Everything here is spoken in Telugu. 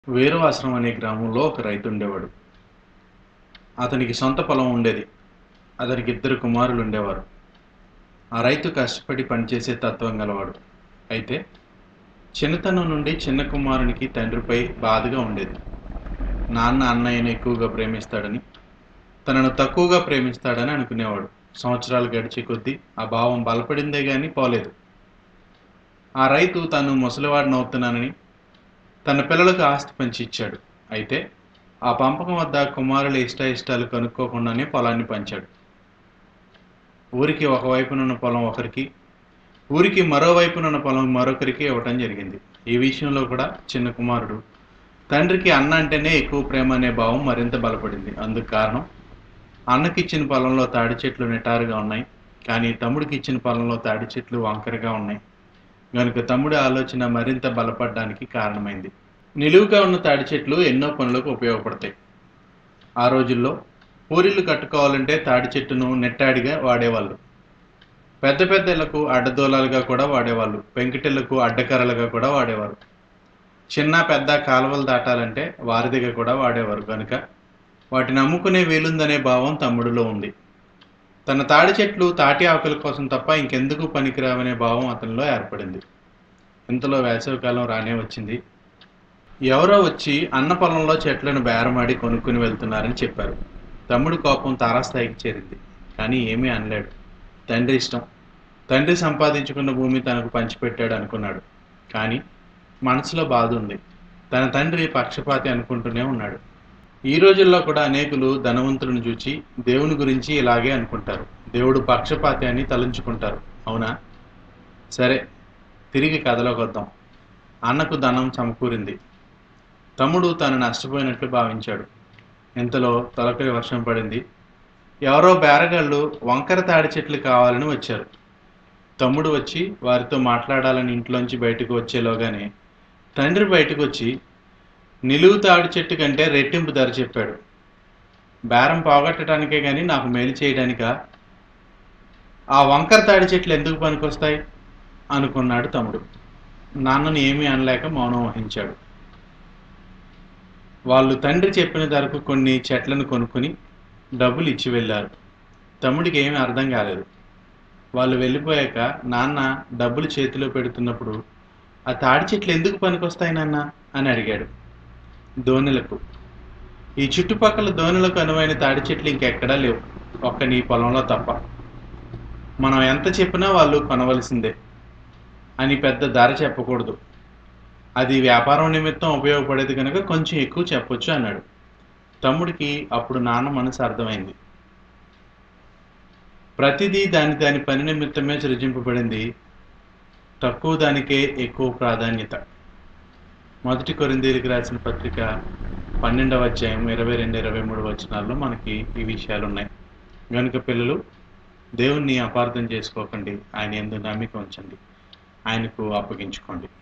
వీరవాసరం అనే గ్రామంలో ఒక రైతు ఉండేవాడు అతనికి సొంత పొలం ఉండేది అతనికి ఇద్దరు కుమారులు ఉండేవారు ఆ రైతు కష్టపడి పనిచేసే తత్వం గలవాడు అయితే చిన్నతనం నుండి చిన్న కుమారునికి తండ్రిపై బాధగా ఉండేది నాన్న అన్నయ్యను ఎక్కువగా ప్రేమిస్తాడని తనను తక్కువగా ప్రేమిస్తాడని అనుకునేవాడు సంవత్సరాలు గడిచే కొద్దీ ఆ భావం బలపడిందే గాని పోలేదు ఆ రైతు తాను ముసలివాడినవుతున్నానని తన పిల్లలకు ఆస్తి పంచి ఇచ్చాడు అయితే ఆ పంపకం వద్ద కుమారుల ఇష్ట ఇష్టాలు కనుక్కోకుండానే పొలాన్ని పంచాడు ఊరికి ఒకవైపునున్న పొలం ఒకరికి ఊరికి మరోవైపునున్న పొలం మరొకరికి ఇవ్వటం జరిగింది ఈ విషయంలో కూడా చిన్న కుమారుడు తండ్రికి అన్న అంటేనే ఎక్కువ ప్రేమ అనే భావం మరింత బలపడింది అందుకు కారణం అన్నకి ఇచ్చిన పొలంలో తాడి చెట్లు నిటారుగా ఉన్నాయి కానీ తమ్ముడికి ఇచ్చిన పొలంలో తాడి చెట్లు వంకరగా ఉన్నాయి గనుక తమ్ముడి ఆలోచన మరింత బలపడడానికి కారణమైంది నిలువుగా ఉన్న తాడి చెట్లు ఎన్నో పనులకు ఉపయోగపడతాయి ఆ రోజుల్లో పూరిళ్ళు కట్టుకోవాలంటే తాడి చెట్టును నెట్టాడిగా వాడేవాళ్ళు పెద్ద పెద్ద ఇళ్లకు అడ్డదూలాలుగా కూడా వాడేవాళ్ళు పెంకిటిళ్లకు అడ్డకర్రలుగా కూడా వాడేవారు చిన్న పెద్ద కాలువలు దాటాలంటే వారిదిగా కూడా వాడేవారు కనుక వాటిని అమ్ముకునే వీలుందనే భావం తమ్ముడిలో ఉంది తన తాడి చెట్లు తాటి ఆకుల కోసం తప్ప ఇంకెందుకు పనికిరావనే భావం అతనిలో ఏర్పడింది ఇంతలో వేసవికాలం రానే వచ్చింది ఎవరో వచ్చి అన్న పొలంలో చెట్లను బేరమాడి కొనుక్కుని వెళ్తున్నారని చెప్పారు తమ్ముడి కోపం తారాస్థాయికి చేరింది కానీ ఏమీ అనలేడు తండ్రి ఇష్టం తండ్రి సంపాదించుకున్న భూమి తనకు పంచిపెట్టాడు అనుకున్నాడు కానీ మనసులో బాధ ఉంది తన తండ్రి పక్షపాతి అనుకుంటూనే ఉన్నాడు ఈ రోజుల్లో కూడా అనేకులు ధనవంతులను చూచి దేవుని గురించి ఇలాగే అనుకుంటారు దేవుడు పక్షపాతి అని తలంచుకుంటారు అవునా సరే తిరిగి కథలోకి వద్దాం అన్నకు ధనం సమకూరింది తమ్ముడు తాను నష్టపోయినట్లు భావించాడు ఇంతలో తొలకరి వర్షం పడింది ఎవరో బేరగాళ్ళు వంకర తాడి చెట్లు కావాలని వచ్చారు తమ్ముడు వచ్చి వారితో మాట్లాడాలని ఇంట్లోంచి బయటకు వచ్చేలోగానే తండ్రి బయటకు వచ్చి నిలువు తాడి చెట్టు కంటే రెట్టింపు ధర చెప్పాడు బేరం పోగొట్టడానికే కానీ నాకు మేలు చేయడానిక ఆ వంకర తాడి చెట్లు ఎందుకు పనికొస్తాయి అనుకున్నాడు తమ్ముడు నాన్నని ఏమీ అనలేక మౌనం వహించాడు వాళ్ళు తండ్రి చెప్పిన ధరకు కొన్ని చెట్లను కొనుక్కుని డబ్బులు ఇచ్చి వెళ్ళారు తమ్ముడికి ఏమీ అర్థం కాలేదు వాళ్ళు వెళ్ళిపోయాక నాన్న డబ్బులు చేతిలో పెడుతున్నప్పుడు ఆ తాడి చెట్లు ఎందుకు పనికొస్తాయి నాన్న అని అడిగాడు దోణులకు ఈ చుట్టుపక్కల దోణులకు అనువైన తాడి చెట్లు ఇంకెక్కడా లేవు ఒక్క నీ పొలంలో తప్ప మనం ఎంత చెప్పినా వాళ్ళు కొనవలసిందే అని పెద్ద ధర చెప్పకూడదు అది వ్యాపారం నిమిత్తం ఉపయోగపడేది కనుక కొంచెం ఎక్కువ చెప్పొచ్చు అన్నాడు తమ్ముడికి అప్పుడు నాన్న మనసు అర్థమైంది ప్రతిదీ దాని దాని పని నిమిత్తమే సృజింపబడింది తక్కువ దానికే ఎక్కువ ప్రాధాన్యత మొదటి కొరిందీరికి రాసిన పత్రిక పన్నెండవ అధ్యాయం ఇరవై రెండు ఇరవై మూడు వచనాల్లో మనకి ఈ విషయాలు ఉన్నాయి కనుక పిల్లలు దేవుణ్ణి అపార్థం చేసుకోకండి ఆయన ఎందు నమ్మిక ఉంచండి ఆయనకు అప్పగించుకోండి